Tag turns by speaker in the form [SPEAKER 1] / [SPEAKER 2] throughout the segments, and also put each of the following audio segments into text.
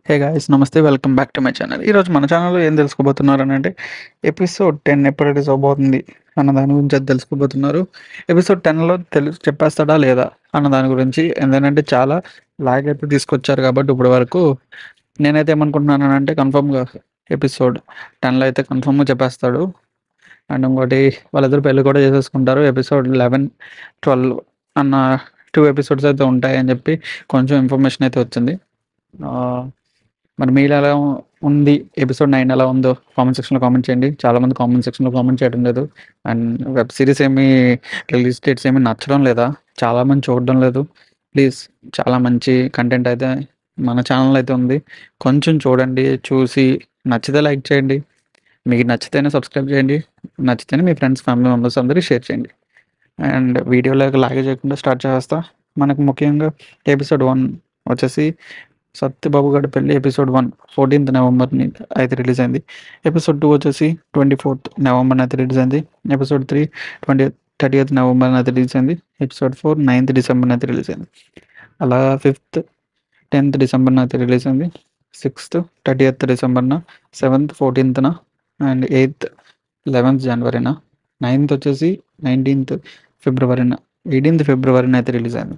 [SPEAKER 1] హే guys నమస్తే welcome back to my channel ఈరోజు మన ఛానల్లో ఏం తెలుసుకోబోతున్నారు అని అంటే ఎపిసోడ్ టెన్ ఎప్పుడు రిలీజ్ అవబోతుంది అన్న దాని గురించి అది తెలుసుకోబోతున్నారు ఎపిసోడ్ టెన్లో తెలు చెప్పేస్తాడా లేదా అన్న దాని గురించి ఎందుకంటే చాలా లాగ్ అయితే తీసుకొచ్చారు కాబట్టి ఇప్పటి వరకు నేనైతే ఏమనుకుంటున్నాను అంటే కన్ఫర్మ్గా ఎపిసోడ్ టెన్లో అయితే కన్ఫర్మ్గా చెప్పేస్తాడు అండ్ ఇంకోటి వాళ్ళిద్దరు పెళ్ళి కూడా చేసేసుకుంటారు ఎపిసోడ్ లెవెన్ ట్వెల్వ్ అన్న టూ ఎపిసోడ్స్ అయితే ఉంటాయని చెప్పి కొంచెం ఇన్ఫర్మేషన్ అయితే వచ్చింది ఆ, మరి మీరు ఎలా ఉంది ఎపిసోడ్ నైన్ ఎలా ఉందో కామెంట్ సెక్షన్లో కామెంట్ చేయండి చాలా మంది కామెంట్ సెక్షన్లో కామెంట్ చేయడం లేదు అండ్ వెబ్ సిరీస్ ఏమి రిలీజ్ డేట్స్ ఏమి నచ్చడం లేదా చాలా మంది చూడడం లేదు ప్లీజ్ చాలా మంచి కంటెంట్ అయితే మన ఛానల్ అయితే ఉంది కొంచెం చూడండి చూసి నచ్చితే లైక్ చేయండి మీకు నచ్చితేనే సబ్స్క్రైబ్ చేయండి నచ్చితేనే మీ ఫ్రెండ్స్ ఫ్యామిలీ మెంబర్స్ అందరికీ షేర్ చేయండి అండ్ వీడియోలోకి లాగే చేయకుండా స్టార్ట్ చేస్తా మనకు ముఖ్యంగా ఎపిసోడ్ వన్ వచ్చేసి సత్యబాబు గారి పెళ్లి ఎపిసోడ్ వన్ ఫోర్టీన్త్ నవంబర్ని అయితే రిలీజ్ అయింది ఎపిసోడ్ టూ వచ్చేసి ట్వంటీ ఫోర్త్ నవంబర్ అయితే రిలీజ్ అయింది episode three twenty thirty eighth November అయితే రిలీజ్ అయింది ఎపిసోడ్ ఫోర్ నైన్త్ డిసెంబర్ అయితే రిలీజ్ అయింది అలా ఫిఫ్త్ టెన్త్ డిసెంబర్ అయితే రిలీజ్ అయింది సిక్స్త్ థర్టీ ఎయిత్ డిసెంబర్న సెవెంత్ ఫోర్టీన్త్న అండ్ ఎయిత్ లెవెన్త్ జనవరిన నైన్త్ వచ్చేసి నైన్టీన్త్ ఫిబ్రవరిన ఎయిటీన్త్ ఫిబ్రవరిన అయితే రిలీజ్ అయింది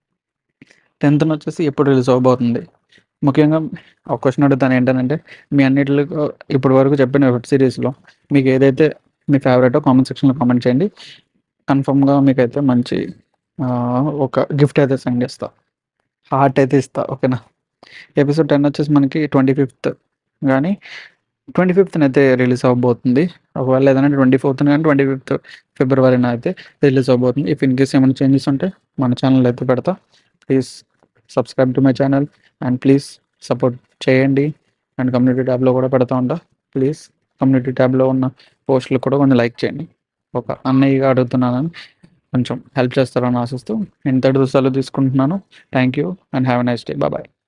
[SPEAKER 1] టెన్త్న వచ్చేసి ఎప్పుడు రిలీజ్ అవబోతుంది ముఖ్యంగా ఒక క్వశ్చన్ అడుగుతాను ఏంటంటే మీ అన్నిటిలో ఇప్పటి వరకు చెప్పిన వెబ్ సిరీస్లో మీకు ఏదైతే మీ ఫేవరెటో కామెంట్ సెక్షన్లో కామెంట్ చేయండి కన్ఫర్మ్గా మీకైతే మంచి ఆ, ఒక గిఫ్ట్ అయితే సెండ్ చేస్తా హార్ట్ అయితే ఇస్తా ఓకేనా ఎపిసోడ్ టెన్ వచ్చేసి మనకి ట్వంటీ ఫిఫ్త్ కానీ ట్వంటీ ఫిఫ్త్న అయితే రిలీజ్ అవ్వబోతుంది ఒకవేళ ఏదైనా ట్వంటీ ఫోర్త్ కానీ ట్వంటీ ఫిఫ్త్ ఫిబ్రవరిన అయితే రిలీజ్ అవబోతుంది ఇఫ్ ఇన్ కేస్ ఏమైనా చేంజెస్ ఉంటే మన ఛానల్ అయితే పెడతా please subscribe to my channel and please support చేయండి అండ్ కమ్యూనిటీ ట్యాబ్లో కూడా పెడతా ఉంటా ప్లీజ్ కమ్యూనిటీ ట్యాబ్లో ఉన్న పోస్టులు కూడా కొంచెం లైక్ చేయండి ఒక అన్నయ్యగా అడుగుతున్నానని కొంచెం హెల్ప్ చేస్తారని ఆశిస్తూ ఇంతటి సెలవు తీసుకుంటున్నాను thank you and have a nice day bye